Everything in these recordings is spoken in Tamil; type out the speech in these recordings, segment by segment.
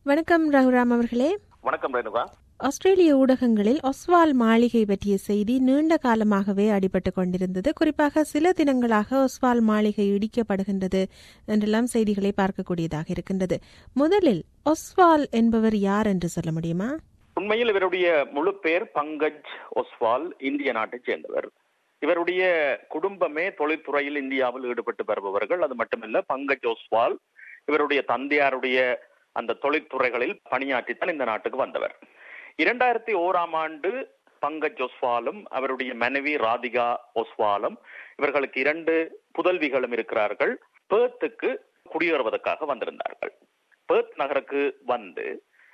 வணக்கம் ரகுராம் அவர்களே வணக்கம் ரேணுகா ஆஸ்திரேலிய ஊடகங்களில் ஒஸ்வால் மாளிகை பற்றிய செய்தி நீண்ட காலமாகவே அடிபட்டு கொண்டிருந்தது குறிப்பாக சில தினங்களாக ஒஸ்வால் மாளிகை இடிக்கப்படுகின்றது என்றெல்லாம் செய்திகளை பார்க்கக்கூடியதாக இருக்கின்றது முதலில் ஒஸ்வால் என்பவர் யார் என்று சொல்ல முடியுமா உண்மையில் இவருடைய முழு பேர் பங்கஜ் ஒஸ்வால் இந்திய நாட்டைச் சேர்ந்தவர் இவருடைய குடும்பமே தொழில்துறையில் இந்தியாவில் ஈடுபட்டு வருபவர்கள் அது மட்டுமல்ல பங்கஜ் ஒஸ்வால் இவருடைய தந்தையாருடைய அந்த தொழிற்துறைகளில் பணியாற்றித்தான் இந்த நாட்டுக்கு வந்தவர் இரண்டாயிரத்தி ஓராம் ஆண்டு பங்கஜ் ஒஸ்வாலும் அவருடைய மனைவி ராதிகா ஒஸ்வாலும் இவர்களுக்கு இரண்டு புதல்விகளும் இருக்கிறார்கள் பேர்த்துக்கு குடியேறுவதற்காக வந்திருந்தார்கள் பேர்த் நகருக்கு வந்து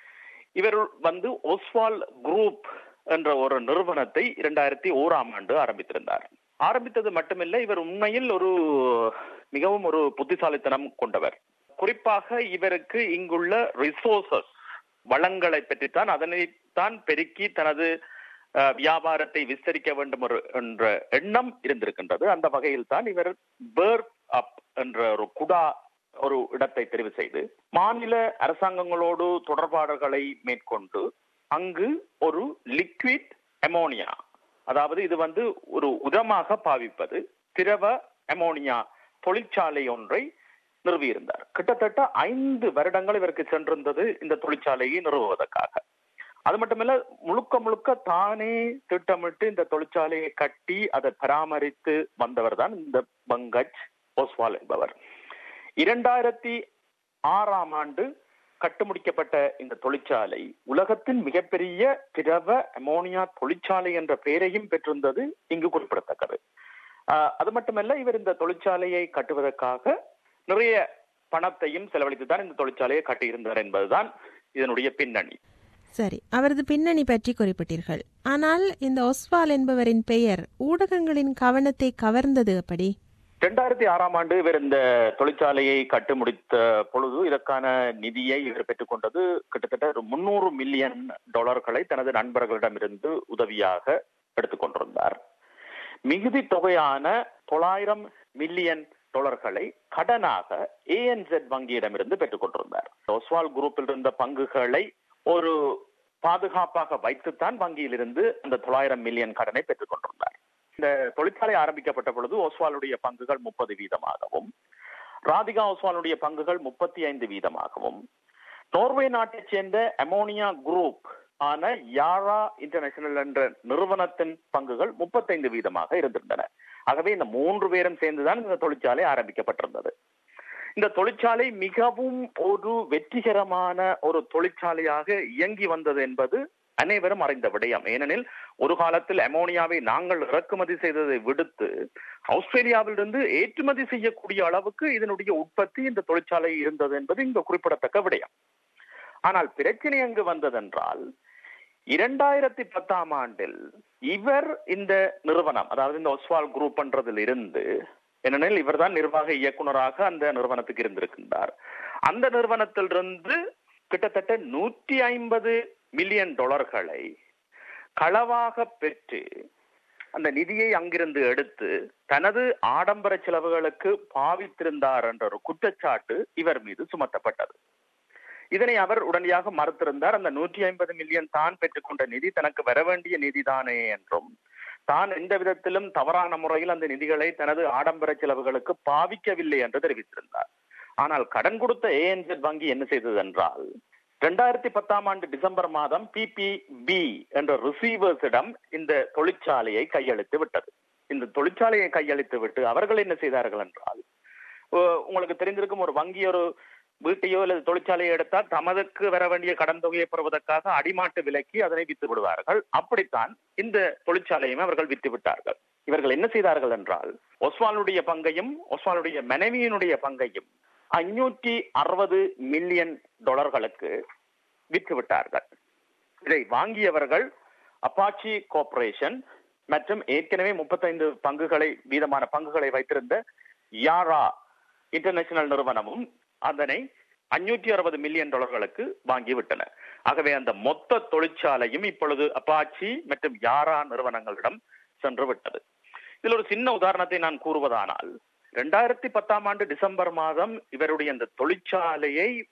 இவர் வந்து ஒஸ்வால் குரூப் என்ற ஒரு நிறுவனத்தை இரண்டாயிரத்தி ஓராம் ஆண்டு ஆரம்பித்திருந்தார் ஆரம்பித்தது மட்டுமில்லை இவர் உண்மையில் ஒரு மிகவும் ஒரு புத்திசாலித்தனம் கொண்டவர் குறிப்பாக இவருக்கு இங்குள்ள ரிசோர்சஸ் வளங்களை பற்றித்தான் அதனைத்தான் பெருக்கி தனது அஹ், வியாபாரத்தை விஸ்தரிக்க வேண்டும் ஒரு- என்ற எண்ணம் இருந்திருக்கின்றது அந்த வகையில் தான் இவர் பேர்த் அப் என்ற ஒரு குடா ஒரு இடத்தை தெரிவு செய்து மாநில அரசாங்கங்களோடு தொடர்பாடல்களை மேற்கொண்டு அங்கு ஒரு லிக்விட் அமோனியா அதாவது இது வந்து ஒரு உரமாக பாவிப்பது திரவ அமோனியா தொழிற்சாலை ஒன்றை நிறுவியிருந்தார் கிட்டத்தட்ட ஐந்து வருடங்கள் இவருக்கு சென்றிருந்தது இந்த தொழிற்சாலையை நிறுவுவதற்காக அது மட்டுமல்ல முழுக்க முழுக்க தானே திட்டமிட்டு இந்த தொழிற்சாலையை கட்டி அதை பராமரித்து வந்தவர் தான் இந்த பங்கஜ் ஓஸ்வால் என்பவர் இரண்டாயிரத்தி ஆறாம் ஆண்டு கட்டுமுடிக்கப்பட்ட இந்த தொழிற்சாலை உலகத்தின் மிகப்பெரிய திரவ அமோனியா தொழிற்சாலை என்ற பெயரையும் பெற்றிருந்தது இங்கு குறிப்பிடத்தக்கது ஆஹ் அது மட்டுமல்ல இவர் இந்த தொழிற்சாலையை கட்டுவதற்காக நிறைய பணத்தையும் செலவழித்து தான் இந்த தொழிற்சாலையை கட்டியிருந்தார் என்பதுதான் இதனுடைய பின்னணி சரி அவரது பின்னணி பற்றி குறிப்பிட்டீர்கள் ஆனால் இந்த ஒஸ்வால் என்பவரின் பெயர் ஊடகங்களின் கவனத்தை கவர்ந்தது எப்படி இரண்டாயிரத்தி ஆறாம் ஆண்டு இவர் இந்த தொழிற்சாலையை கட்டு முடித்த பொழுது இதற்கான நிதியை இவர் பெற்றுக்கொண்டது கிட்டத்தட்ட ஒரு முன்னூறு மில்லியன் டாலர்களை தனது நண்பர்களிடமிருந்து உதவியாக எடுத்துக்கொண்டிருந்தார் மிகுதி தொகையான தொள்ளாயிரம் மில்லியன் டாலர்களை கடனாக ஏஎன்செட் வங்கியிடமிருந்து பெற்றுக்கொண்டிருந்தார் ஒஸ்வால் குரூப்பில் இருந்த பங்குகளை ஒரு பாதுகாப்பாக வைத்துத்தான் வங்கியிலிருந்து அந்த தொள்ளாயிரம் மில்லியன் கடனை பெற்றுக்கொண்டிருந்தார் இந்த தொழிற்சாலை ஆரம்பிக்கப்பட்ட பொழுது ஓஸ்வாலுடைய பங்குகள் முப்பது வீதமாகவும் ராதிகா ஓஸ்வாலுடைய பங்குகள் முப்பத்தி ஐந்து வீதமாகவும் நோர்வே நாட்டைச் சேர்ந்த அமோனியா குரூப் ஆன யாரா இன்டர்நேஷனல் என்ற நிறுவனத்தின் பங்குகள் முப்பத்தைந்து வீதமாக இருந்திருந்தன ஆகவே இந்த மூன்று பேரும் சேர்ந்துதான் இந்த தொழிற்சாலை ஆரம்பிக்கப்பட்டிருந்தது இந்த தொழிற்சாலை மிகவும் ஒரு வெற்றிகரமான ஒரு தொழிற்சாலையாக இயங்கி வந்தது என்பது அனைவரும் அறிந்த விடயம் ஏனெனில் ஒரு காலத்தில் அமோனியாவை நாங்கள் இறக்குமதி செய்ததை விடுத்து ஆஸ்திரேலியாவிலிருந்து ஏற்றுமதி செய்யக்கூடிய அளவுக்கு இதனுடைய உற்பத்தி இந்த தொழிற்சாலை இருந்தது என்பது இங்கு குறிப்பிடத்தக்க விடயம் ஆனால் பிரச்சனை அங்கு வந்ததென்றால் இரண்டாயிரத்தி பத்தாம் ஆண்டில் இவர் இந்த நிறுவனம் அதாவது இந்த ஒஸ்வால் குரூப் என்றதில் இருந்து ஏனெனில் இவர்தான் நிர்வாக இயக்குனராக அந்த நிறுவனத்துக்கு இருந்திருக்கின்றார் அந்த நிறுவனத்திலிருந்து கிட்டத்தட்ட நூற்றி ஐம்பது மில்லியன் டாலர்களை களவாக பெற்று அந்த நிதியை அங்கிருந்து எடுத்து தனது ஆடம்பர செலவுகளுக்கு பாவித்திருந்தார் என்ற ஒரு குற்றச்சாட்டு இவர் மீது சுமத்தப்பட்டது இதனை அவர் உடனடியாக மறுத்திருந்தார் அந்த நூற்றி ஐம்பது மில்லியன் தான் பெற்றுக்கொண்ட நிதி தனக்கு வர வேண்டிய நிதிதானே என்றும் தான் எந்த விதத்திலும் தவறான முறையில் அந்த நிதிகளை தனது ஆடம்பர செலவுகளுக்கு பாவிக்கவில்லை என்று தெரிவித்திருந்தார் ஆனால் கடன் கொடுத்த ஏஎன்ஜெட் வங்கி என்ன செய்தது என்றால் இரண்டாயிரத்தி பத்தாம் ஆண்டு டிசம்பர் மாதம் பிபிபி என்ற ரிசீவர்ஸிடம் இந்த தொழிற்சாலையை கையளித்து விட்டது இந்த தொழிற்சாலையை கையளித்து விட்டு அவர்கள் என்ன செய்தார்கள் என்றால் உ- உங்களுக்கு தெரிந்திருக்கும் ஒரு வங்கி ஒரு வீட்டையோ அல்லது தொழிற்சாலையை எடுத்தால் தமதுக்கு வர வேண்டிய கடன் தொகையை பெறுவதற்காக அடிமாட்டு விலைக்கு அதனை வித்து விடுவார்கள் அப்படித்தான் இந்த தொழிற்சாலையும் அவர்கள் வித்து விட்டார்கள் இவர்கள் என்ன செய்தார்கள் என்றால் ஒஸ்வாலுடைய பங்கையும் ஒஸ்வாலுடைய மனைவியினுடைய பங்கையும் ஐநூற்றி அறுபது மில்லியன் டாலர்களுக்கு விற்று விட்டார்கள் இதை வாங்கியவர்கள் அப்பாச்சி கோர்ப்பரேஷன் மற்றும் ஏற்கனவே முப்பத்தைந்து பங்குகளை வீதமான பங்குகளை வைத்திருந்த யாரா இன்டர்நேஷனல் நிறுவனமும் அதனை அஞ்சூற்றி அறுபது மில்லியன் டாலர்களுக்கு வாங்கிவிட்டன ஆகவே அந்த மொத்த தொழிற்சாலையும் இப்பொழுது அப்பாச்சி மற்றும் யாரா நிறுவனங்களிடம் சென்று விட்டது இதில் ஒரு சின்ன உதாரணத்தை நான் கூறுவதானால் இரண்டாயிரத்தி பத்தாம் ஆண்டு டிசம்பர் மாதம் இவருடைய அந்த தொழிற்சாலையை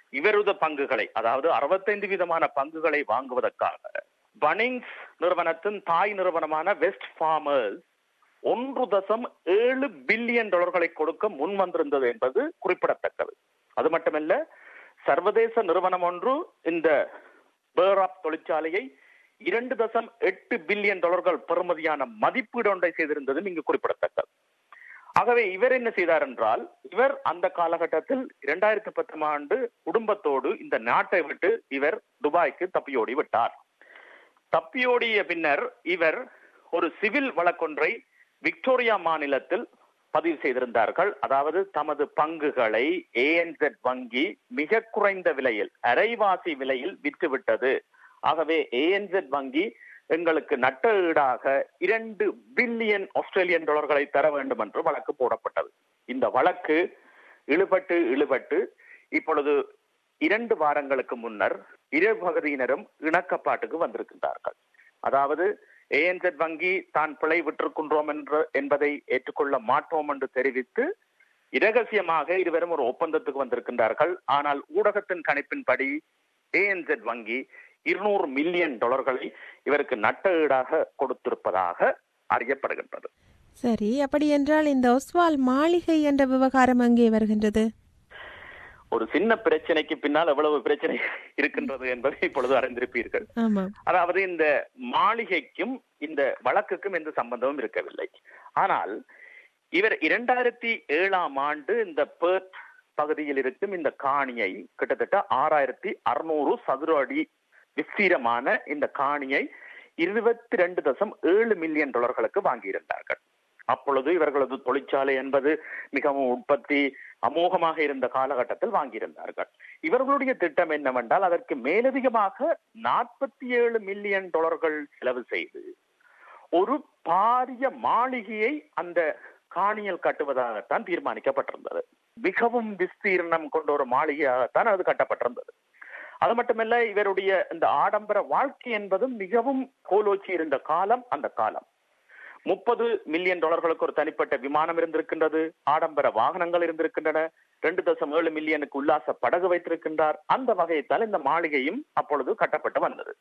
இவரது பங்குகளை அதாவது அறுபத்தைந்து விதமான பங்குகளை வாங்குவதற்காக பனிங்ஸ் நிறுவனத்தின் தாய் நிறுவனமான வெஸ்ட் ஃபார்மர்ஸ் ஒன்று தசம் ஏழு பில்லியன் டாலர்களை கொடுக்க முன் வந்திருந்தது என்பது குறிப்பிடத்தக்கது அது மட்டுமல்ல சர்வதேச நிறுவனம் ஒன்று இந்த பேராப் தொழிற்சாலையை இரண்டு தசம் எட்டு பில்லியன் டாலர்கள் பெறுமதியான மதிப்பீடு ஒன்றை செய்திருந்ததும் இங்கு குறிப்பிடத்தக்கது ஆகவே இவர் என்ன செய்தார் என்றால் இவர் அந்த காலகட்டத்தில் இரண்டாயிரத்தி பத்தாம் ஆண்டு குடும்பத்தோடு இந்த நாட்டை விட்டு இவர் துபாய்க்கு தப்பியோடி விட்டார் தப்பியோடிய பின்னர் இவர் ஒரு சிவில் வழக்கொன்றை விக்டோரியா மாநிலத்தில் பதிவு செய்திருந்தார்கள் அதாவது தமது பங்குகளை ஏஎன்செட் வங்கி மிக குறைந்த விலையில் அரைவாசி விலையில் விற்றுவிட்டது ஆகவே ஏஎன்செட் வங்கி எங்களுக்கு நட்ட ஈடாக இரண்டு பில்லியன் ஆஸ்திரேலியன் டாலர்களை தர வேண்டும் என்று வழக்கு போடப்பட்டது இந்த வழக்கு இழுபட்டு இழுபட்டு இப்பொழுது இரண்டு வாரங்களுக்கு முன்னர் இரு பகுதியினரும் இணக்கப்பாட்டுக்கு வந்திருக்கின்றார்கள் அதாவது ஏஎன்செட் வங்கி தான் பிழை விட்டிருக்கின்றோம் என்று என்பதை ஏற்றுக்கொள்ள மாட்டோம் என்று தெரிவித்து இரகசியமாக இருவரும் ஒரு ஒப்பந்தத்துக்கு வந்திருக்கின்றார்கள் ஆனால் ஊடகத்தின் கணிப்பின்படி ஏஎன்செட் வங்கி இருநூறு மில்லியன் டாலர்களை இவருக்கு நட்ட ஈடாக கொடுத்திருப்பதாக அறியப்படுகின்றது சரி அப்படி என்றால் இந்த ஒஸ்வால் மாளிகை என்ற விவகாரம் அங்கே வருகின்றது ஒரு சின்ன பிரச்சனைக்கு பின்னால் எவ்வளவு பிரச்சனை இருக்கின்றது என்பதை இப்பொழுது அறிந்திருப்பீர்கள் ஆமாம் அதாவது இந்த மாளிகைக்கும் இந்த வழக்குக்கும் எந்த சம்பந்தமும் இருக்கவில்லை ஆனால் இவர் இரண்டாயிரத்தி ஏழாம் ஆண்டு இந்த பேர்த் பகுதியில் இருக்கும் இந்த காணியை கிட்டத்தட்ட ஆறாயிரத்தி அறுநூறு சதுர அடி விஸ்தீரமான இந்த காணியை இருபத்தி ரெண்டு தசம் ஏழு மில்லியன் டாலர்களுக்கு வாங்கியிருந்தார்கள் அப்பொழுது இவர்களது தொழிற்சாலை என்பது மிகவும் உற்பத்தி அமோகமாக இருந்த காலகட்டத்தில் வாங்கியிருந்தார்கள் இவர்களுடைய திட்டம் என்னவென்றால் அதற்கு மேலதிகமாக நாற்பத்தி ஏழு மில்லியன் டாலர்கள் செலவு செய்து ஒரு பாரிய மாளிகையை அந்த காணியில் கட்டுவதாகத்தான் தீர்மானிக்கப்பட்டிருந்தது மிகவும் விஸ்தீர்ணம் கொண்ட ஒரு மாளிகையாகத்தான் அது கட்டப்பட்டிருந்தது அது மட்டுமல்ல இவருடைய இந்த ஆடம்பர வாழ்க்கை என்பதும் மிகவும் கோலோச்சி இருந்த காலம் அந்த காலம் முப்பது மில்லியன் டாலர்களுக்கு ஒரு தனிப்பட்ட விமானம் இருந்திருக்கின்றது ஆடம்பர வாகனங்கள் இருந்திருக்கின்றன ரெண்டு தசம் ஏழு மில்லியனுக்கு உல்லாச படகு வைத்திருக்கின்றார் அந்த வகையத்தால் இந்த மாளிகையும் அப்பொழுது கட்டப்பட்டு வந்தது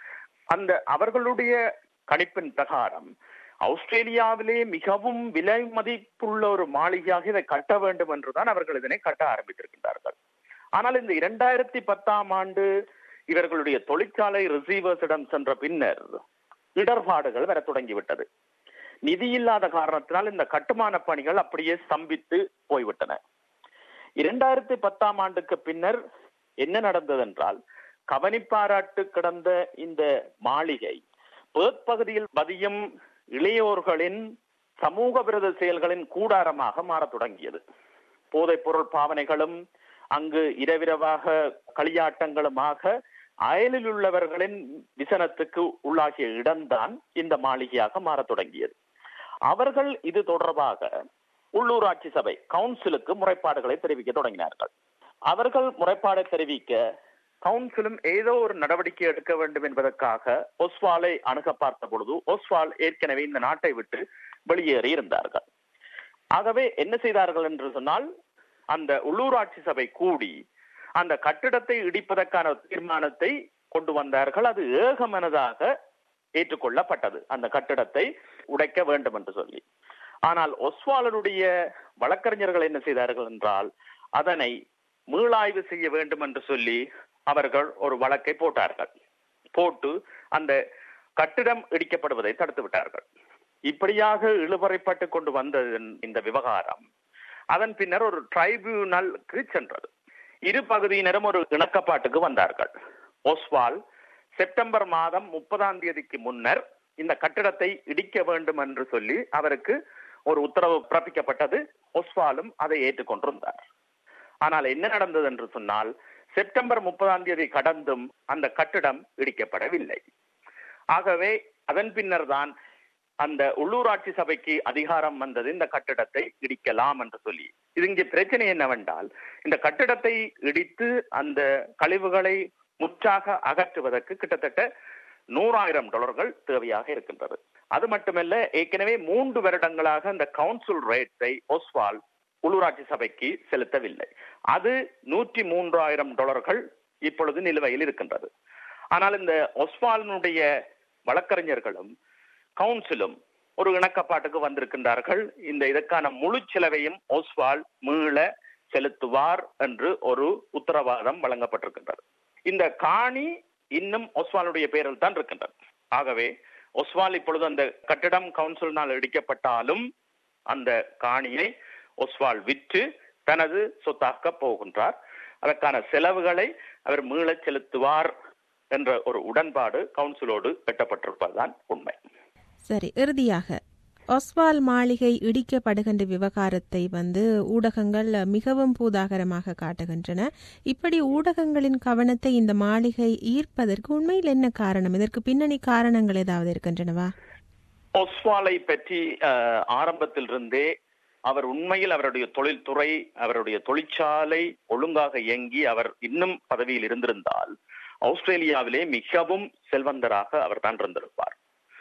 அந்த அவர்களுடைய கணிப்பின் பிரகாரம் ஆஸ்திரேலியாவிலே மிகவும் விலை மதிப்புள்ள ஒரு மாளிகையாக இதை கட்ட வேண்டும் என்றுதான் அவர்கள் இதனை கட்ட ஆரம்பித்திருக்கின்றார்கள் ஆனால் இந்த இரண்டாயிரத்தி பத்தாம் ஆண்டு இவர்களுடைய தொழிற்சாலை ரிசீவர்ஸிடம் சென்ற பின்னர் இடர்பாடுகள் வர தொடங்கிவிட்டது நிதி இல்லாத காரணத்தினால் இந்த கட்டுமான பணிகள் அப்படியே ஸ்தம்பித்து போய்விட்டன இரண்டாயிரத்தி பத்தாம் ஆண்டுக்கு பின்னர் என்ன நடந்தது என்றால் கவனிப்பாராட்டு கிடந்த இந்த மாளிகை பேர்த் பகுதியில் பதியும் இளையோர்களின் சமூக விரோத செயல்களின் கூடாரமாக மாறத் தொடங்கியது போதைப் பொருள் பாவனைகளும் அங்கு இரவிரவாக களியாட்டங்களுமாக அயலில் உள்ளவர்களின் விசனத்துக்கு உள்ளாகிய இடம்தான் இந்த மாளிகையாக மாறத் தொடங்கியது அவர்கள் இது தொடர்பாக உள்ளூராட்சி சபை கவுன்சிலுக்கு முறைப்பாடுகளை தெரிவிக்க தொடங்கினார்கள் அவர்கள் முறைப்பாடை தெரிவிக்க கவுன்சிலும் ஏதோ ஒரு நடவடிக்கை எடுக்க வேண்டும் என்பதற்காக ஒஸ்வாலை அணுக பார்த்த பொழுது ஒஸ்வால் ஏற்கனவே இந்த நாட்டை விட்டு வெளியேறி இருந்தார்கள் ஆகவே என்ன செய்தார்கள் என்று சொன்னால் அந்த உள்ளூராட்சி சபை கூடி அந்த கட்டிடத்தை இடிப்பதற்கான தீர்மானத்தை கொண்டு வந்தார்கள் அது ஏகமனதாக ஏற்றுக்கொள்ளப்பட்டது அந்த கட்டிடத்தை உடைக்க வேண்டும் என்று சொல்லி ஆனால் ஒஸ்வாலனுடைய வழக்கறிஞர்கள் என்ன செய்தார்கள் என்றால் அதனை மீளாய்வு செய்ய வேண்டும் என்று சொல்லி அவர்கள் ஒரு வழக்கை போட்டார்கள் போட்டு அந்த கட்டிடம் இடிக்கப்படுவதை தடுத்து விட்டார்கள் இப்படியாக இழுபறைப்பட்டு கொண்டு வந்தது இந்த விவகாரம் அதன் பின்னர் ஒரு டிரைபியூனலுக்கு சென்றது இரு பகுதியினரும் ஒரு இணக்கப்பாட்டுக்கு வந்தார்கள் ஒஸ்வால் செப்டம்பர் மாதம் முப்பதாம் தேதிக்கு முன்னர் இந்த கட்டிடத்தை இடிக்க வேண்டும் என்று சொல்லி அவருக்கு ஒரு உத்தரவு பிறப்பிக்கப்பட்டது ஒஸ்வாலும் அதை ஏற்றுக்கொண்டிருந்தார் ஆனால் என்ன நடந்தது என்று சொன்னால் செப்டம்பர் முப்பதாம் தேதி கடந்தும் அந்த கட்டிடம் இடிக்கப்படவில்லை ஆகவே அதன் பின்னர் தான் அந்த உள்ளூராட்சி சபைக்கு அதிகாரம் வந்தது இந்த கட்டிடத்தை இடிக்கலாம் என்று சொல்லி இது இங்கே பிரச்சனை என்னவென்றால் இந்த கட்டிடத்தை இடித்து அந்த கழிவுகளை முற்றாக அகற்றுவதற்கு கிட்டத்தட்ட நூறாயிரம் டாலர்கள் தேவையாக இருக்கின்றது அது மட்டுமல்ல ஏற்கனவே மூன்று வருடங்களாக இந்த கவுன்சில் ரேட்ஸை ஒஸ்வால் உள்ளூராட்சி சபைக்கு செலுத்தவில்லை அது நூற்றி மூன்றாயிரம் டாலர்கள் இப்பொழுது நிலுவையில் இருக்கின்றது ஆனால் இந்த ஒஸ்வாலினுடைய வழக்கறிஞர்களும் கவுன்சிலும் ஒரு இணக்கப்பாட்டுக்கு வந்திருக்கின்றார்கள் இந்த இதற்கான முழு செலவையும் ஒஸ்வால் மீள செலுத்துவார் என்று ஒரு உத்தரவாதம் வழங்கப்பட்டிருக்கின்றது இந்த காணி இன்னும் ஒஸ்வாலுடைய பெயரில் தான் இருக்கின்றது ஆகவே ஒஸ்வால் இப்பொழுது அந்த கட்டிடம் கவுன்சிலினால் இடிக்கப்பட்டாலும் அந்த காணியை ஒஸ்வால் விற்று தனது சொத்தாக்க போகின்றார் அதற்கான செலவுகளை அவர் மீளச் செலுத்துவார் என்ற ஒரு உடன்பாடு கவுன்சிலோடு எட்டப்பட்டிருப்பதுதான் உண்மை சரி இறுதியாக ஒஸ்வால் மாளிகை இடிக்கப்படுகின்ற விவகாரத்தை வந்து ஊடகங்கள் மிகவும் பூதாகரமாக காட்டுகின்றன இப்படி ஊடகங்களின் கவனத்தை இந்த மாளிகை ஈர்ப்பதற்கு உண்மையில் என்ன காரணம் இதற்கு பின்னணி காரணங்கள் ஏதாவது இருக்கின்றனவா ஒஸ்வாலை பற்றி ஆரம்பத்திலிருந்தே அவர் உண்மையில் அவருடைய தொழில்துறை அவருடைய தொழிற்சாலை ஒழுங்காக இயங்கி அவர் இன்னும் பதவியில் இருந்திருந்தால் ஆஸ்திரேலியாவிலே மிகவும் செல்வந்தராக அவர் தான் இருந்திருப்பார்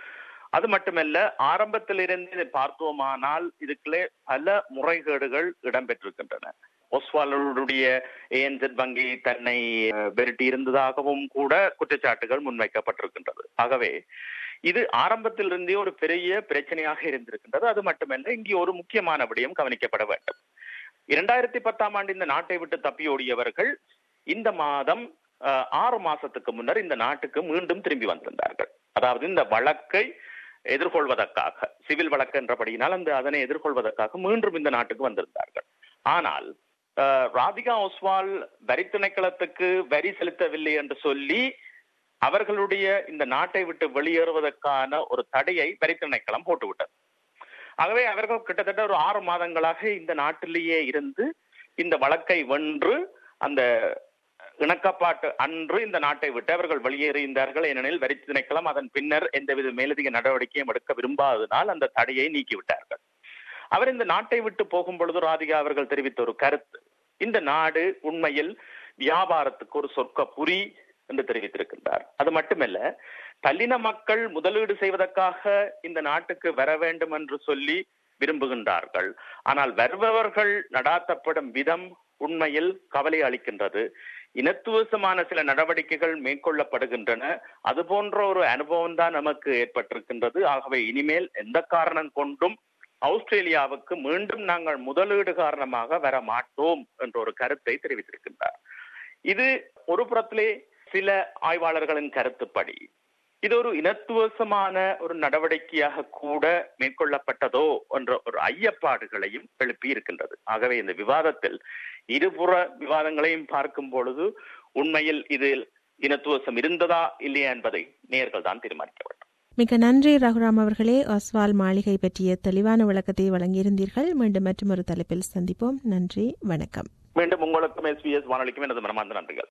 அது மட்டுமல்ல ஆரம்பத்திலிருந்து இதை பார்த்தோமானால் இதுக்குள்ளே பல முறைகேடுகள் இடம்பெற்றிருக்கின்றன ஒஸ்வாலுடைய ஏஎன்செட் வங்கி தன்னை விரட்டி இருந்ததாகவும் கூட குற்றச்சாட்டுகள் முன்வைக்கப்பட்டிருக்கின்றது ஆகவே இது ஆரம்பத்திலிருந்தே ஒரு பெரிய பிரச்சனையாக இருந்திருக்கின்றது அது மட்டுமல்ல இங்கே ஒரு முக்கியமான விடயம் கவனிக்கப்பட வேண்டும் இரண்டாயிரத்தி பத்தாம் ஆண்டு இந்த நாட்டை விட்டு தப்பியோடியவர்கள் இந்த மாதம் ஆறு மாசத்துக்கு முன்னர் இந்த நாட்டுக்கு மீண்டும் திரும்பி வந்திருந்தார்கள் அதாவது இந்த வழக்கை எதிர்கொள்வதற்காக சிவில் வழக்கு என்றபடியினால் அந்த அதனை எதிர்கொள்வதற்காக மீண்டும் இந்த நாட்டுக்கு வந்திருந்தார்கள் ஆனால் ராதிகா ஒஸ்வால் வரி திணைக்களத்துக்கு வரி செலுத்தவில்லை என்று சொல்லி அவர்களுடைய இந்த நாட்டை விட்டு வெளியேறுவதற்கான ஒரு தடையை வரி திணைக்களம் போட்டுவிட்டது ஆகவே அவர்கள் கிட்டத்தட்ட ஒரு ஆறு மாதங்களாக இந்த நாட்டிலேயே இருந்து இந்த வழக்கை வென்று அந்த இணக்கப்பாட்டு அன்று இந்த நாட்டை விட்டு அவர்கள் வெளியேறியிருந்தார்கள் ஏனெனில் வரி திணைக்களம் அதன் பின்னர் எந்தவித மேலதிக நடவடிக்கையும் எடுக்க விரும்பாததினால் அந்த தடையை நீக்கிவிட்டார்கள் அவர் இந்த நாட்டை விட்டு போகும் பொழுது ராதிகா அவர்கள் தெரிவித்த ஒரு கருத்து இந்த நாடு உண்மையில் வியாபாரத்துக்கு ஒரு சொர்க்க புரி என்று தெரிவித்திருக்கின்றார் அது மட்டுமல்ல தல்லின மக்கள் முதலீடு செய்வதற்காக இந்த நாட்டுக்கு வர வேண்டும் என்று சொல்லி விரும்புகின்றார்கள் ஆனால் வருபவர்கள் நடாத்தப்படும் விதம் உண்மையில் கவலை அளிக்கின்றது இனத்துவசமான சில நடவடிக்கைகள் மேற்கொள்ளப்படுகின்றன அது போன்ற ஒரு அனுபவம் தான் நமக்கு ஏற்பட்டிருக்கின்றது ஆகவே இனிமேல் எந்த காரணம் கொண்டும் ஆஸ்திரேலியாவுக்கு மீண்டும் நாங்கள் முதலீடு காரணமாக வர மாட்டோம் என்ற ஒரு கருத்தை தெரிவித்திருக்கின்றார் இது ஒரு புறத்திலே சில ஆய்வாளர்களின் கருத்துப்படி இது ஒரு இனத்துவசமான ஒரு நடவடிக்கையாக கூட மேற்கொள்ளப்பட்டதோ என்ற ஒரு ஐயப்பாடுகளையும் எழுப்பி இருக்கின்றது ஆகவே இந்த விவாதத்தில் இருபுற விவாதங்களையும் பார்க்கும் பொழுது உண்மையில் இதில் இனத்துவசம் இருந்ததா இல்லையா என்பதை நேர்கள் தான் தீர்மானிக்க வேண்டும் மிக நன்றி ரகுராம் அவர்களே ஒஸ்வால் மாளிகை பற்றிய தெளிவான விளக்கத்தை வழங்கியிருந்தீர்கள் மீண்டும் மற்றும் ஒரு தலைப்பில் சந்திப்போம் நன்றி வணக்கம் மீண்டும் உங்களுக்கும் எஸ்பிஎஸ் வானொலிக்கும் எனது மனமார்ந்த நன்றிகள்